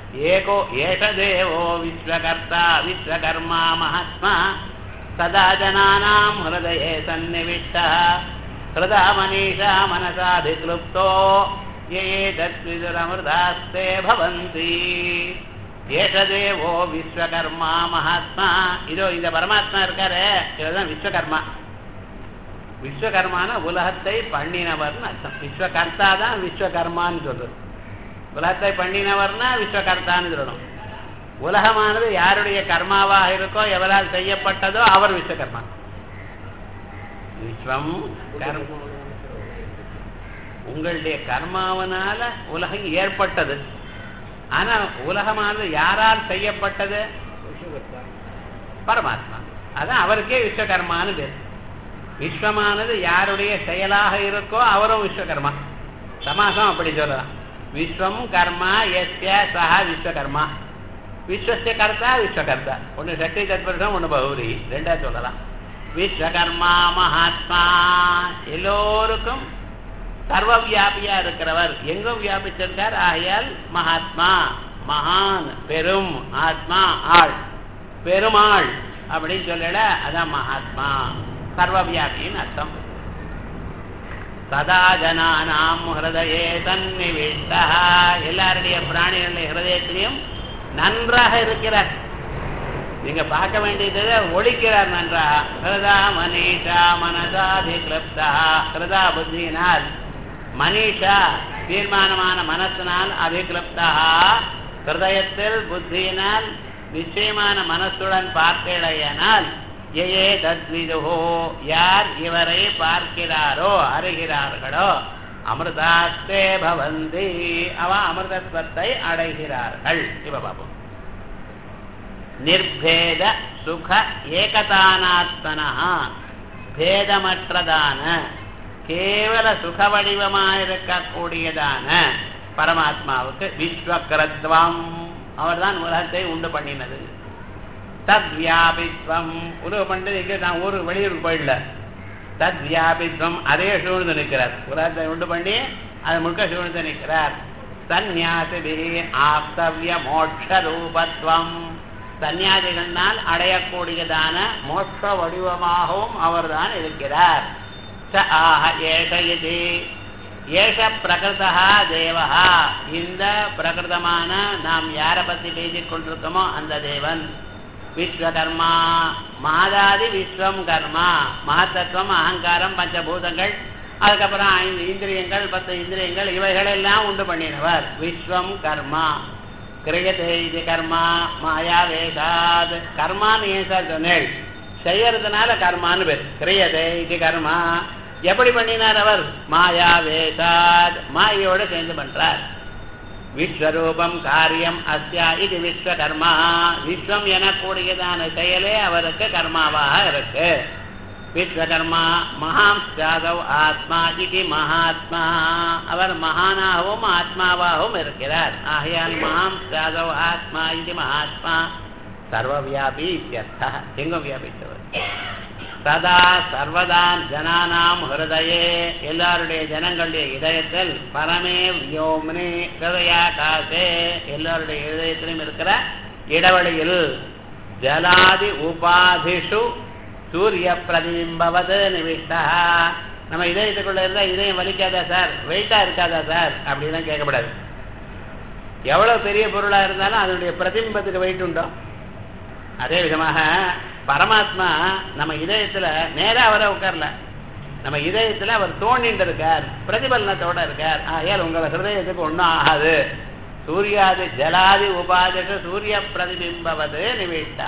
ஏகோ ஏஷ தேவோ விஸ்வகர்த்தா விஸ்வகர்மா மகாத்மா சதா ஜனானாம் ஹிருதயே சந்நிவிஷ்டः ஹிருதா மனிஷா மனசாதிக்லுப்தோ ये तद्विदुरमृतास्ते भवन्ति ஏஷ தேவோ விஸ்வகர்மா மகாத்மா இதோ இந்த பரமாத்மா இருக்காரு இதுதான் விஸ்வகர்மா விஸ்வகர்மான உலகத்தை பண்ணினவர்னு அர்த்தம் விஸ்வகர்த்தா தான் விஸ்வகர்மான்னு சொல்றது உலகத்தை பண்ணினவர்னா விஸ்வகர்த்தான்னு சொல்லணும் உலகமானது யாருடைய கர்மாவாக இருக்கோ எவரால் செய்யப்பட்டதோ அவர் விஸ்வகர்மா விஸ்வம் கர்ம உங்களுடைய கர்மாவனால உலகம் ஏற்பட்டது ஆனா உலகமானது யாரால் செய்யப்பட்டது பரமாத்மா அதான் அவருக்கே விஸ்வகர்மான்னு பேர் விஸ்வமானது யாருடைய செயலாக இருக்கோ அவரும் விஸ்வகர்மா சமாசம் அப்படி சொல்லலாம் விஸ்வம் கர்மா எஸ்ய சஹா விஸ்வகர்மா விஸ்வசிய கர்த்தா விஸ்வகர்த்தா ஒன்று சக்தி தத்புருஷம் ஒன்று பௌரி ரெண்டா சொல்லலாம் விஸ்வகர்மா மகாத்மா எல்லோருக்கும் சர்வ வியாபியா இருக்கிறவர் எங்கும் வியாபிச்சிருக்கார் ஆகையால் மகாத்மா மகான் பெரும் ஆத்மா ஆள் பெருமாள் அப்படின்னு சொல்லல அதான் மகாத்மா சர்வ வியாபின்னு அர்த்தம் சதா ஜனானாம் ஹிருதயே தன்னிவிஷ்டா எல்லாருடைய பிராணிகளுடைய ஹிருதயத்திலையும் நன்றாக இருக்கிறார் நீங்க பார்க்க வேண்டியது ஒழிக்கிறார் நன்றாக ஹிருதா மனிஷா மனதாதி கிளப்தா ஹிருதா புத்தியினால் மனிஷா தீர்மானமான மனத்தினால் அபிகிளப்தா ஹிருதயத்தில் புத்தியினால் நிச்சயமான மனசுடன் பார்த்தேடையானால் ஏயே தத்விதுகோ யார் இவரை பார்க்கிறாரோ அறிகிறார்களோ அமிர்தாஸ்தே பவந்தி அவ அமிர்தத்வத்தை அடைகிறார்கள் இவ பாப்போம் நிர்பேத சுக ஏகதானாத்மனா பேதமற்றதான கேவல சுக வடிவமாயிருக்கக்கூடியதான பரமாத்மாவுக்கு விஸ்வகரத்வம் அவர்தான் உலகத்தை உண்டு பண்ணினது தத் வியாபித்வம் உருவ பண்றது எங்க நான் ஊர் வெளியூருக்கு போயிடல தத் வியாபித்வம் அதே சூழ்ந்து நிற்கிறார் உலகத்தை உண்டு பண்ணி அது முழுக்க சூழ்ந்து நிற்கிறார் சந்நியாசிபி ஆப்தவிய மோட்ச ரூபத்வம் சந்நியாசிகளால் அடையக்கூடியதான மோட்ச வடிவமாகவும் அவர்தான் இருக்கிறார் ச ஆஹ ஏஷ இது ஏஷ பிரகிருதா தேவஹா இந்த பிரகிருதமான நாம் யாரை பத்தி பேசிக் கொண்டிருக்கோமோ அந்த தேவன் விஸ்வகர்மா மாதாதி விஸ்வம் கர்மா மகத்தத்துவம் அகங்காரம் பஞ்சபூதங்கள் அதுக்கப்புறம் ஐந்து இந்திரியங்கள் பத்து இந்திரியங்கள் இவைகளெல்லாம் உண்டு பண்ணினவர் விஸ்வம் கர்மா கிரியதே இது கர்மா மாயா வேதாத் கர்மான்னு ஏன் சார் சொன்னேள் செய்யறதுனால கர்மான்னு பேர் கிரியதே இது கர்மா எப்படி பண்ணினார் அவர் மாயா வேதாத் மாயோட சேர்ந்து பண்றார் விஸ்வரூபம் காரியம் அஸ்யா இது விஸ்வகர்மா விஸ்வம் எனக்கூடியதான செயலே அவருக்கு கர்மாவாக இருக்கு விஸ்வகர்மா மகாம் சாதவ் ஆத்மா இது மகாத்மா அவர் மகானாகவும் ஆத்மாவாகவும் இருக்கிறார் ஆகையால் மகாம் சாதவ் ஆத்மா இது மகாத்மா சர்வவியாபி இத்தியர்த்தா எங்கும் வியாபித்தவர் சதா சர்வதா ஜனானாம் ஹிருதயே எல்லாருடைய ஜனங்களுடைய இதயத்தில் பரமே வியோம்னே ஹிருதயாகாசே எல்லாருடைய இதயத்திலும் இருக்கிற இடைவெளியில் ஜலாதி உபாதிஷு சூரிய பிரதிபிம்பவது நிவிஷ்டா நம்ம இதயத்துக்குள்ள இருந்தா இதயம் வலிக்காதா சார் வெயிட்டா இருக்காதா சார் அப்படிலாம் கேட்கக்கூடாது எவ்வளவு பெரிய பொருளா இருந்தாலும் அதனுடைய பிரதிபிம்பத்துக்கு வெயிட் உண்டோ அதே விதமாக பரமாத்மா நம்ம இதயத்துல நேரா அவரை உட்காரல நம்ம இதயத்துல அவர் தோண்டிட்டு இருக்கார் பிரதிபலனத்தோட இருக்கார் ஆகையால் உங்களை ஹிருதயத்துக்கு ஒன்றும் ஆகாது சூர்யாதி ஜலாதி உபாதிஷ சூரிய பிரதிபிம்பவது நிவிஷ்டா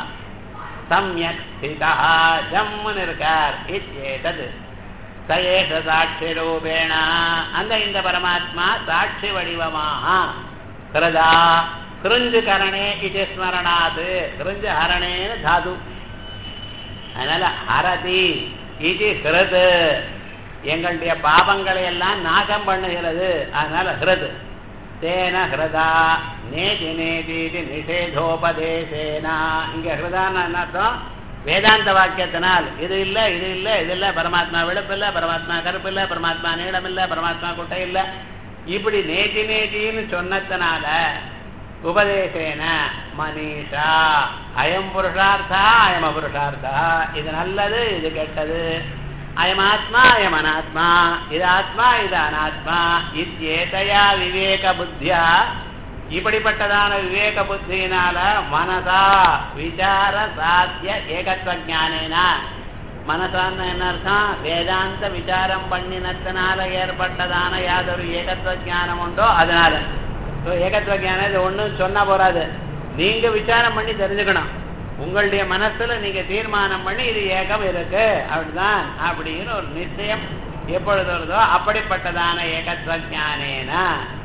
சம்யக் ஸ்திதா ஜம்முன்னு இருக்கார் இச்சேதது சயேஷ சாட்சி ரூபேண அந்த இந்த பரமாத்மா சாட்சி வடிவமாக ஹிருதா கிருஞ்சு கரணே இது ஸ்மரணாது கிருஞ்சு ஹரணேன்னு தாது அதனால ஹரதி இது ஹிருது எங்களுடைய பாபங்களை எல்லாம் நாசம் பண்ணுகிறது அதனால ஹிருது தேன ஹிருதா நேதி நேதி நிஷேதோபதேசேனா இங்க ஹிருதான்னு என்ன அர்த்தம் வேதாந்த வாக்கியத்தினால் இது இல்ல இது இல்ல இது இல்ல பரமாத்மா வெளுப்பு இல்ல பரமாத்மா கருப்பு இல்ல பரமாத்மா நீளம் இல்ல பரமாத்மா குட்டை இல்ல இப்படி நேதி நேதின்னு சொன்னதுனால உபதேசேன மனிஷா அயம் புருஷார்த்தா அயம் அபுருஷார்த்தா இது நல்லது இது கெட்டது அயம் ஆத்மா அயம் அனாத்மா இது ஆத்மா இது அனாத்மா இத்தேதையா விவேக புத்தியா இப்படிப்பட்டதான விவேக புத்தியினால மனதா விசார சாத்திய ஏகத்துவ ஞானேன மனசான்னு என்ன அர்த்தம் வேதாந்த விசாரம் பண்ணினத்தினால ஏற்பட்டதான யாதொரு ஏகத்துவ ஞானம் உண்டோ அதனால So, ஏகத்துவ ஞானம் இது ஒண்ணும் சொன்னா போறாது நீங்க விசாரம் பண்ணி தெரிஞ்சுக்கணும் உங்களுடைய மனசுல நீங்க தீர்மானம் பண்ணி இது ஏகம் இருக்கு அப்படிதான் அப்படின்னு ஒரு நிச்சயம் எப்பொழுது வருதோ அப்படிப்பட்டதான ஏகத்துவ ஞானேன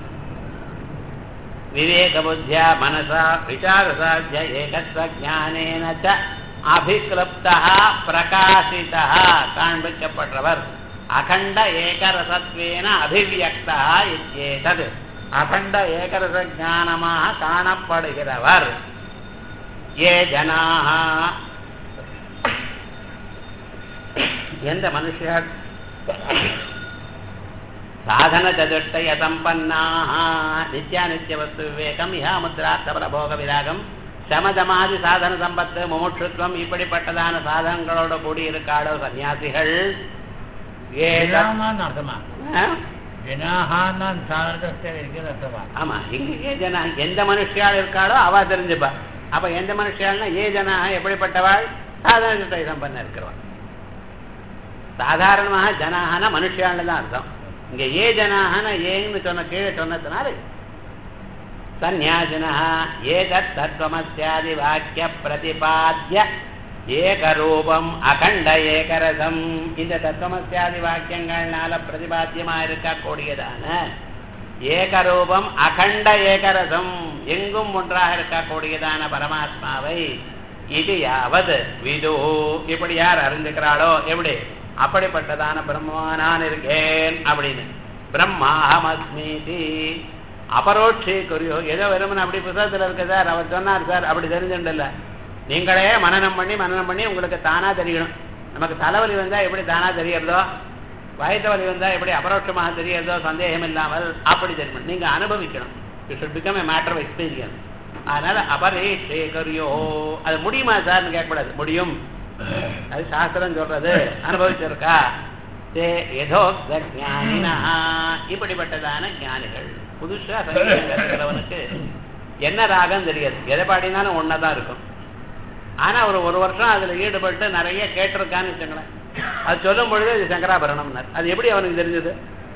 விவேக புத்தியா மனசா விசார சாத்திய ஏகத்துவ ஞானேன ச அபிக்லப்தா பிரகாசிதா காண்பிக்கப்பட்டவர் அகண்ட ஏகரசத்வேன அபிவியக்தா இத்யேதது அகண்ட ஏகரச ஞானமாக காணப்படுகிறவர் ஏ ஜனாக எந்த மனுஷர் சாதன சதுஷ்டய சம்பன்னாக நித்யானித்ய வஸ்து விவேகம் இஹா முத்ரார்த்த பிரபோக விராகம் சமதமாதி சாதன சம்பத்து முமுட்சுத்துவம் இப்படிப்பட்டதான சாதனங்களோட கூடி இருக்காளோ சன்னியாசிகள் ஏ ஜனாகான்னு அர்த்தமா ஆ? ஜனாகான்னு சாரதத்தில் இருக்கிற அர்த்தமா ஆமா இங்க ஏ ஜனா எந்த மனுஷியாள் இருக்காளோ அவ தெரிஞ்சுப்பா அப்ப எந்த மனுஷியாள்னா ஏ ஜனா எப்படிப்பட்டவாள் சாதாரண சித்தை சம்பன்ன இருக்கிறவள் சாதாரணமாக ஜனாகனா மனுஷியாள்னு தான் அர்த்தம் இங்க ஏ ஜனாகனா ஏன்னு சொன்ன கீழே சொன்னதுனால சந்நியாசினா ஏதத் தத்துவமஸ்யாதி வாக்கிய பிரதிபாத்திய ஏகரூபம் அகண்ட ஏகரசம் இந்த தத்துவமஸ்யாதி வாக்கியங்கள்னால பிரதிபாத்தியமா இருக்கக்கூடியதான ஏகரூபம் அகண்ட ஏகரசம் எங்கும் ஒன்றாக இருக்கக்கூடியதான பரமாத்மாவை இது யாவது விது இப்படி யார் அறிந்துக்கிறாளோ எப்படி அப்படிப்பட்டதான பிரம்மா நான் இருக்கேன் அப்படின்னு பிரம்மாஹமஸ்மீதி அபரோட்சி குறியோ ஏதோ வெறுமன் அப்படி புத்தகத்தில் இருக்கு சார் அவர் சொன்னார் சார் அப்படி தெரிஞ்சுண்டல நீங்களே மனனம் பண்ணி மனனம் பண்ணி உங்களுக்கு தானா தெரியணும் நமக்கு தலைவலி வந்தா எப்படி தானா தெரியறதோ வயத்த வலி வந்தா எப்படி அபரோட்சமாக தெரியறதோ சந்தேகம் இல்லாமல் அப்படி தெரியும் நீங்க அனுபவிக்கணும் you should become a matter of experience அதனால அபரேஷே கரியோ அது முடியுமா சார்னு கேட்கக்கூடாது முடியும் அது சாஸ்திரம் சொல்றது அனுபவிச்சிருக்கா தே யதோக்த ஞானினா இப்படிப்பட்டதான ஞானிகள் புதுசா சங்கீதம் கற்றுக்கிறவனுக்கு என்ன ராகம் தெரியாது எதை பாடினாலும் ஒன்னதான் இருக்கும் ஆனா ஒரு ஒரு வருஷம் அதுல ஈடுபட்டு நிறைய கேட்டிருக்கான்னு வச்சுங்களேன் அது சொல்லும் பொழுது இது சங்கராபரணம்னார் அது எப்படி அவனுக்கு தெரிஞ்சது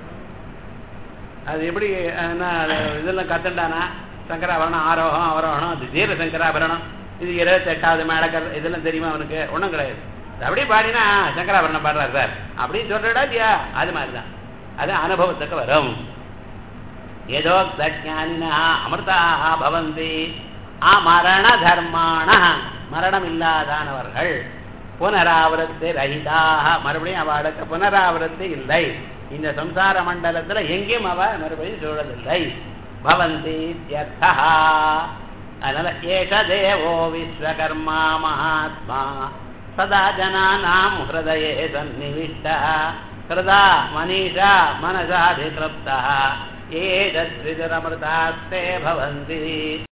அது எப்படி என்ன அது இதெல்லாம் கத்துண்டானா சங்கராபரணம் ஆரோகம் அவரோகணம் அது தீர சங்கராபரணம் இது இருபத்தெட்டாவது மேடக்கர் இதெல்லாம் தெரியுமா அவனுக்கு ஒன்றும் கிடையாது அது அப்படியே பாடினா சங்கராபரணம் பாடுறாரு சார் அப்படின்னு சொல்றடா இல்லையா அது மாதிரிதான் அது அனுபவத்துக்கு வரும் ஏதோ தஜானினா அமிர்தாக பவந்தி அமரண தர்மான மரணம் இல்லாதானவர்கள் புனராவரத்து ரஹிதாக மறுபடியும் அவளுக்கு புனராவரத்து இல்லை இந்த சம்சார மண்டலத்துல எங்கேயும் அவ மறுபடியும் சூழதில்லை பவந்தி இத்யர்த்தா. அதனால ஏஷ தேவோ விஸ்வகர்மா மகாத்மா சதா ஜனானாம் ஹிருதயே சந்நிவிஷ்ட ஹிருதா மனிஷா மனசாதிகிருப்தः ஏதத்விதுரமృతాஸ்தே பவந்தி